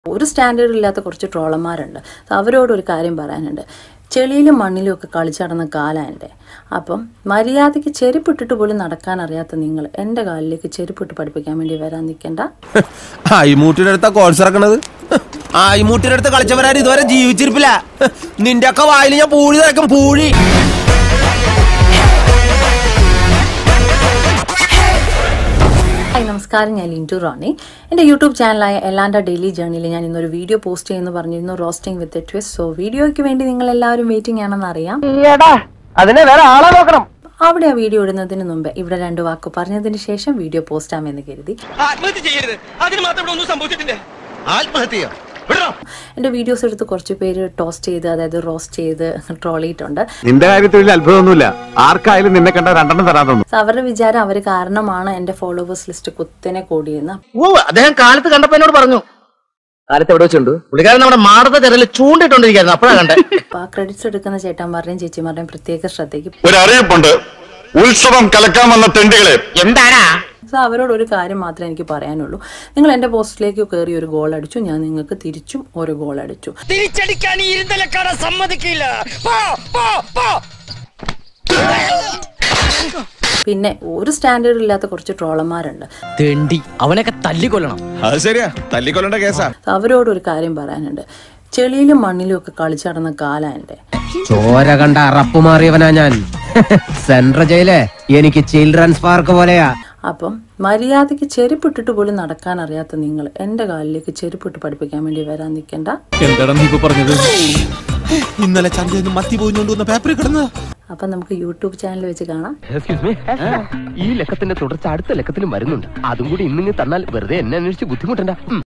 ഒരു സ്റ്റാൻഡേർഡ് ഇല്ലാത്ത കുറച്ച് ട്രോളന്മാരുണ്ട് So അവരോട് ഒരു കാര്യം പറയാനുണ്ട് ചെളിയിലും മണ്ണിലും ഒക്കെ കളിച്ചടന്ന കാലം എൻ്റെ അപ്പം മര്യാദയ്ക്ക് ചെരുപ്പിട്ടിട്ട് പോലും നടക്കാൻ അറിയാത്ത നിങ്ങൾ എൻ്റെ കാലിലേക്ക് ചെരുപ്പിട്ട് പഠിപ്പിക്കാൻ വേണ്ടി വരാൻ നിൽക്കേണ്ട ആയിമൂട്ടിയുടെ അടുത്ത കോഴ്സ് ഇറക്കണത് ആയിമൂട്ടിയുടെ അടുത്ത് കളിച്ചവരാരും ഇതുവരെ ജീവിച്ചിരിപ്പില്ല നിന്റെ ഒക്കെ വായിൽ ഞാൻ പൂഴി നിറക്കും പൂഴി ഹായ് നമസ്കാരം ഞാൻ ലിൻറ്റു റാണി എൻ്റെ യൂട്യൂബ് ചാനലായ എല്ലാൻ്റെ ഡെയിലി ജേർണിയിൽ ഞാൻ ഇന്നൊരു വീഡിയോ പോസ്റ്റ് ചെയ്യുന്നു പറഞ്ഞിരുന്നു റോസ്റ്റിംഗ് വിത്ത് ട്വിസ്റ്റ് സോ വീഡിയോയ്ക്ക് വേണ്ടി നിങ്ങൾ എല്ലാവരും വെയിറ്റിംഗ് ആണെന്ന് അറിയാം അതിനെ വേറെ ആളെ നോക്കണം അവിടെ ആ വീഡിയോ ഇടുന്നതിന് മുമ്പ് ഇവിടെ രണ്ട് വാക്ക് പറഞ്ഞതിന് ശേഷം വീഡിയോ പോസ്റ്റ് ആമെന്ന് കരുതി ആത്മഹത്യ ചെയ്യരുത് അതിന് മാത്രം ഇവിടെ ഒന്നും സംഭവിച്ചിട്ടില്ല ആത്മഹത്യ വിടറോ എൻ്റെ വീഡിയോസ് എടുത്ത് കുറച്ച് പേര് ടോസ്റ്റ് ചെയ്ത് അതായത് റോസ്റ്റ് ചെയ്ത് ട്രോൾ ചെയ്തിട്ടുണ്ട് നിന്റെ കാര്യത്തിൽ വലിയ അത്ഭുതമൊന്നുമില്ല ആർക്കായാലും നിന്നെ കണ്ട രണ്ടെണ്ണം തരാൻ തോന്നും So അവരുടെ വിചാരം അവർ കാരണമാണ് എൻ്റെ ഫോളോവേഴ്സ് ലിസ്റ്റ് കുത്തനെ കൂടിയെന്ന് ഓ അദ്ദേഹം കാലത്ത് കണ്ടപ്പോ എന്നോട് പറഞ്ഞു കാലത്ത് എവിടെ വെച്ചുണ്ട് പുള്ളിക്കാരൻ നമ്മുടെ മാടത്തെ തെരല് ചൂണ്ടിട്ടോണ്ടിരിക്കുന്നു അപ്പോഴാ കണ്ടേ അപ്പോൾ ആ ക്രെഡിറ്റ്സ് എടുക്കുന്ന ചേട്ടന്മാരുടെയും ചേച്ചിമാരുടെയും പ്രത്യേക ശ്രദ്ധയ്ക്ക് ഒരു അറിയിപ്പുണ്ട് ഉത്സവം കലക്കാൻ വന്ന തെണ്ടികളെ എന്താടാ സോ അവരോട് ഒരു കാര്യം മാത്രമേ എനിക്ക് പറയാനുള്ളൂ നിങ്ങൾ എൻ്റെ പോസ്റ്റിലേക്ക് കയറി ഒരു ഗോൾ അടിച്ചു ഞാൻ നിങ്ങൾക്ക് തിരിച്ചും ഒരു ഗോൾ അടിച്ചു തിരിച്ചടിക്കാൻ ഈ ഇരുന്തലക്കാരെ സമ്മതിക്കില്ല പോ, പോ, പോ. പിന്നെ ഒരു സ്റ്റാൻഡേർഡ് ഇല്ലാത്ത കുറച്ച് ട്രോളന്മാരുണ്ട് തെണ്ടി അവനൊക്കെ തല്ലിക്കൊല്ലണം അത് ശരിയാ തല്ലിക്കൊല്ലേണ്ട കേസാ So അവരോട് ഒരു കാര്യം പറയാനുണ്ട് ചെളിയിലും മണ്ണിലും ഒക്കെ കളിച്ചടന്ന കാലം എൻ്റെ ചോര കണ്ട അറപ്പ് മാറിയവനാ ഞാൻ സെൻട്രൽ ജയിലെ എനിക്ക് ചിൽഡ്രൻസ് പാർക്ക് പോലെയാ അപ്പം മര്യാദയ്ക്ക് ചെരുപ്പിട്ടിട്ട് പോലും നടക്കാൻ അറിയാത്ത നിങ്ങൾ എൻ്റെ കാലിലേക്ക് ചെരുപ്പിട്ട് പഠിപ്പിക്കാൻ വേണ്ടി വരാൻ നിൽക്കേണ്ട എന്താടാ നീ ഇപ്പൊ പറഞ്ഞത് ഇന്നലെ ചന്തയിൽ നിന്ന് മത്തി പോയിഞ്ഞോണ്ട് വന്ന പേപ്പറിൽ കിടന്നതാ അപ്പം നമുക്ക് യൂട്യൂബ് ചാനൽ വെച്ച് കാണാം ഈ ലക്കത്തിന്റെ തുടർച്ച അടുത്ത ലക്കത്തിലും വരുന്നുണ്ട് അതും കൂടി ഇന്നിങ്ങ് തന്നാൽ വെറുതെ എന്നെ അന്വേഷിച്ച് ബുദ്ധിമുട്ടണ്ട